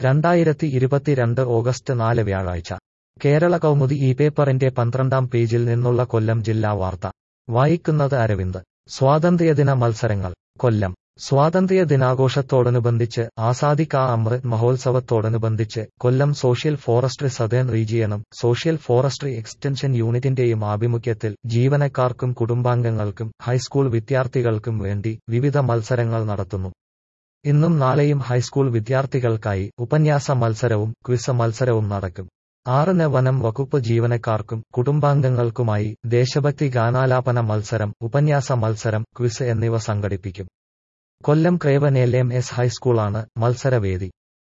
രണ്ടായിരത്തി ഇരുപത്തിരണ്ട് ഓഗസ്റ്റ് നാല് വ്യാഴാഴ്ച കേരള കൗമുദി ഈ പേപ്പറിന്റെ പന്ത്രണ്ടാം പേജിൽ നിന്നുള്ള കൊല്ലം ജില്ലാ വാർത്ത വായിക്കുന്നത് അരവിന്ദ് സ്വാതന്ത്ര്യദിന മത്സരങ്ങൾ കൊല്ലം സ്വാതന്ത്ര്യ ദിനാഘോഷത്തോടനുബന്ധിച്ച് ആസാദി കാ അമൃത് മഹോത്സവത്തോടനുബന്ധിച്ച് കൊല്ലം സോഷ്യൽ ഫോറസ്ട്രി സതേൺ റീജിയണും സോഷ്യൽ ഫോറസ്ട്രി എക്സ്റ്റൻഷൻ യൂണിറ്റിന്റെയും ആഭിമുഖ്യത്തിൽ ജീവനക്കാർക്കും കുടുംബാംഗങ്ങൾക്കും ഹൈസ്കൂൾ വിദ്യാർത്ഥികൾക്കും വേണ്ടി വിവിധ മത്സരങ്ങൾ നടത്തുന്നു ഇന്നും നാളെയും ഹൈസ്കൂൾ വിദ്യാർത്ഥികൾക്കായി ഉപന്യാസ മത്സരവും ക്വിസ് മത്സരവും നടക്കും ആറിന് വനം വകുപ്പ് ജീവനക്കാർക്കും കുടുംബാംഗങ്ങൾക്കുമായി ദേശഭക്തി ഗാനാലാപന മത്സരം ഉപന്യാസ മത്സരം ക്വിസ് എന്നിവ സംഘടിപ്പിക്കും കൊല്ലം ക്രേവനേൽ എം എസ് ഹൈസ്കൂളാണ് മത്സരവേദി